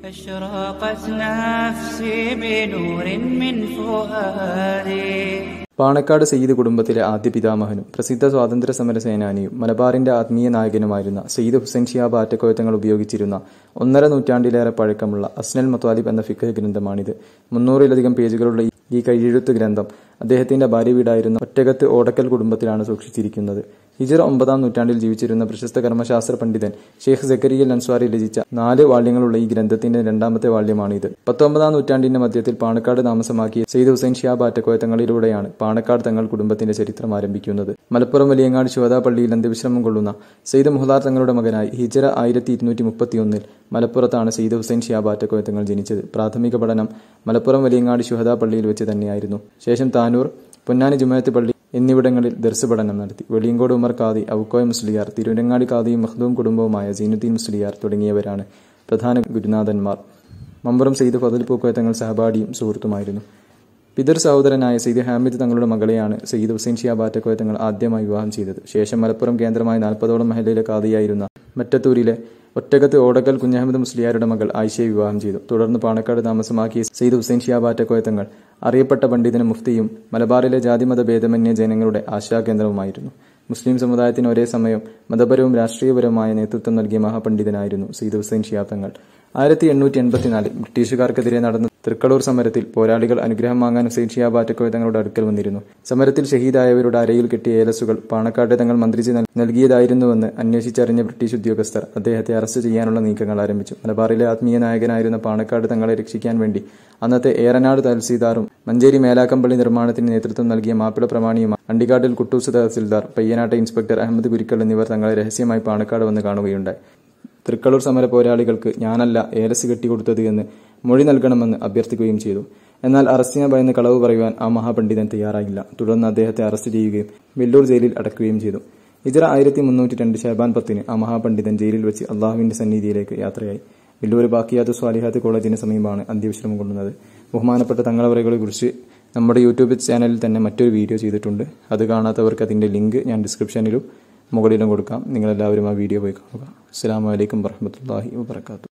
أشرقت نفسي بنور من فؤادي പാണക്കാട് സയ്യിദ് കുടുംബത്തിലെ ആദ്യ പിതാമഹനും പ്രസിദ്ധ സ്വാതന്ത്ര്യ സമര സേനാനിയും മലബാറിന്റെ ആത്മീയ നായകനുമായിരുന്ന സയ്യിദ് ഹുസൈൻ ഷിയാബ് ആറ്റക്കോയത്തങ്ങൾ ഉപയോഗിച്ചിരുന്ന ഒന്നര നൂറ്റാണ്ടിലേറെ പഴക്കമുള്ള അസ്നൽ മത്വാലിബ് എന്ന ഫിഖ് ഗ്രന്ഥമാണിത് മുന്നൂറിലധികം പേജുകളുള്ള ഈ- ഈ കൈയെഴുത്ത് ഗ്രന്ഥം അദ്ദേഹത്തിന്റെ ഭാര്യ വീടായിരുന്ന ഒറ്റകത്ത് ഓടക്കൽ കുടുംബത്തിലാണ് സൂക്ഷിച്ചിരിക്കുന്നത് ഹിജറ ഒമ്പതാം നൂറ്റാണ്ടിൽ ജീവിച്ചിരുന്ന പ്രശസ്ത കർമ്മശാസ്ത്ര പണ്ഡിതൻ ഷെയ്ഖ് സക്കരിയൽ അൻസ്വാരി രചിച്ച നാല് വാള്യങ്ങളുള്ള ഈ ഗ്രന്ഥത്തിന്റെ രണ്ടാമത്തെ വാള്യമാണിത് പത്തൊമ്പതാം നൂറ്റാണ്ടിന്റെ മധ്യത്തിൽ പാണക്കാട് താമസമാക്കിയ സെയ്ദ് ഹുസൈൻ ഷിയാബ് ആറ്റക്കോയ തങ്ങളിലൂടെയാണ് പാണക്കാട് തങ്ങൾ കുടുംബത്തിന്റെ ചരിത്രം ആരംഭിക്കുന്നത് മലപ്പുറം വലിയങ്ങാട് ശിവദാ പള്ളിയിൽ അന്ത്യവിശ്രമം കൊള്ളുന്ന സെയ്ദ് മുഹദാർ തങ്ങളുടെ മകനായി ഹിജറ ആയിരത്തി ഇരുന്നൂറ്റി മുപ്പത്തിയൊന്നിൽ മലപ്പുറത്താണ് സെയ്ദ് ഹുസൈൻ ഷിയാബ് ആറ്റക്കോയ തങ്ങൾ ജനിച്ചത് പ്രാഥമിക പഠനം മലപ്പുറം വലിയങ്ങാട് ശുഹദാ പള്ളിയിൽ വെച്ച് തന്നെയായിരുന്നു ശേഷം താനൂർ പൊന്നാനി ജുമയത്ത് പള്ളി എന്നിവിടങ്ങളിൽ ദർസ് പഠനം നടത്തി വെളിയങ്കോട് ഉമർ ഖാദി ഔക്കോയ മുസ്ലിയാർ തിരുവരങ്ങാടി ഖാദിയും മഖ്ദൂം കുടുംബവുമായ സീനുദ്ദീൻ മുസ്ലിയാർ തുടങ്ങിയവരാണ് പ്രധാന ഗുരുനാഥന്മാർ മമ്പുറം സെയ്ദ് ഫതുൽ പൂക്കോയ തങ്ങൾ സഹപാഠിയും സുഹൃത്തുമായിരുന്നു പിതൃ സഹോദരനായ സെയ്ദ് ഹാമിദ് തങ്ങളുടെ മകളെയാണ് സെയ്ദ് ഹുസൈൻ ഷിയാ ബാറ്റക്കോയ തങ്ങൾ ആദ്യമായി വിവാഹം ചെയ്തത് ശേഷം മലപ്പുറം കേന്ദ്രമായി നാൽപ്പതോളം മഹലയിലെ കാതിയായിരുന്ന മറ്റത്തൂരിലെ ഒറ്റകത്ത് ഓടക്കൽ കുഞ്ഞഹമ്മദ് മുസ്ലിയാരുടെ മകൾ ആയിഷയെ വിവാഹം ചെയ്തു തുടർന്ന് പാണക്കാട് താമസമാക്കിയ സെയ്ദ് ഹുസൈൻ ഷിയാ ബാറ്റക്കോയ തങ്ങൾ അറിയപ്പെട്ട പണ്ഡിതനും മുഫ്തിയും മലബാറിലെ ജാതിമത ഭേദമന്യ ജനങ്ങളുടെ ആശാകേന്ദ്രവുമായിരുന്നു മുസ്ലിം സമുദായത്തിന് ഒരേ സമയം മതപരവും രാഷ്ട്രീയപരവുമായ നേതൃത്വം നൽകിയ മഹാപണ്ഡിതനായിരുന്നു സീദ് ഹുസൈൻ ഷിയാബ് തങ്ങൾ ആയിരത്തി എണ്ണൂറ്റി എൺപത്തിനാലിൽ ബ്രിട്ടീഷുകാർക്കെതിരെ നടന്ന തൃക്കളൂർ സമരത്തിൽ പോരാളികൾ അനുഗ്രഹം വാങ്ങാൻ ഹുസൈൻ ഷിയാബ് ആറ്റക്കോയ തങ്ങളുടെ അടുക്കൽ വന്നിരുന്നു സമരത്തിൽ ഷഹീദായവരുടെ അരയിൽ കെട്ടിയ ഏലസുകൾ പാണക്കാട്ടെ തങ്ങൾ മന്ത്രിച്ച് നൽ- നൽകിയതായിരുന്നുവെന്ന് അന്വേഷിച്ചറിഞ്ഞ ബ്രിട്ടീഷ് ഉദ്യോഗസ്ഥർ അദ്ദേഹത്തെ അറസ്റ്റ് ചെയ്യാനുള്ള നീക്കങ്ങൾ ആരംഭിച്ചു മലബാറിലെ ആത്മീയ നായകനായിരുന്ന പാണക്കാട് തങ്ങളെ രക്ഷിക്കാൻ വേണ്ടി അന്നത്തെ ഏറനാട് തഹസീൽദാറും മഞ്ചേരി മേലാക്കമ്പള്ളി നിർമ്മാണത്തിന് നേതൃത്വം നൽകിയ മാപ്പിള പ്രമാണിയുമായ അണ്ടിക്കാട്ടിൽ കുട്ടൂസ് തഹസിൽദാർ പയ്യനാട്ടെ ഇൻസ്പെക്ടർ അഹമ്മദ് കുരിക്കൽ എന്നിവർ തങ്ങളെ രഹസ്യമായി പാണക്കാട് വന്ന് കാണുകയുണ്ടായി തൃക്കളൂർ സമര പോരാളികൾക്ക് ഞാനല്ല ഏലസ് കെട്ടിക്കൊടുത്തത് എന്ന് മൊഴി നൽകണമെന്ന് അഭ്യർത്ഥിക്കുകയും ചെയ്തു എന്നാൽ അറസ്റ്റിനെ ഭയന്ന് കളവ് പറയുവാൻ ആ മഹാപണ്ഡിതൻ തയ്യാറായില്ല തുടർന്ന് അദ്ദേഹത്തെ അറസ്റ്റ് ചെയ്യുകയും വെല്ലൂർ ജയിലിൽ അടക്കുകയും ചെയ്തു ഇജറ ആയിരത്തി മുന്നൂറ്റി രണ്ട് ഷഹബാൻ പത്തിന് ആ മഹാപണ്ഡിതൻ ജയിലിൽ വെച്ച് അള്ളാഹുവിന്റെ സന്നിധിയിലേക്ക് യാത്രയായി വെല്ലൂർ ബാക്കിയാത്ത് സ്വാലിഹാത്ത് കോളേജിന് സമീപമാണ് അന്ത്യവിശ്രമം കൊള്ളുന്നത് ബഹുമാനപ്പെട്ട തങ്ങളവരകളെ കുറിച്ച് നമ്മുടെ യൂട്യൂബ് ചാനലിൽ തന്നെ മറ്റൊരു വീഡിയോ ചെയ്തിട്ടുണ്ട് അത് കാണാത്തവർക്ക് അതിന്റെ ലിങ്ക് ഞാൻ ഡിസ്ക്രിപ്ഷനിലും മുകളിലും കൊടുക്കാം നിങ്ങളെല്ലാവരും ആ വീഡിയോ പോയി കാണുക അസ്സാം വലൈക്കും വർഹമത്തല്ലാഹി വാബർക്കാത്തു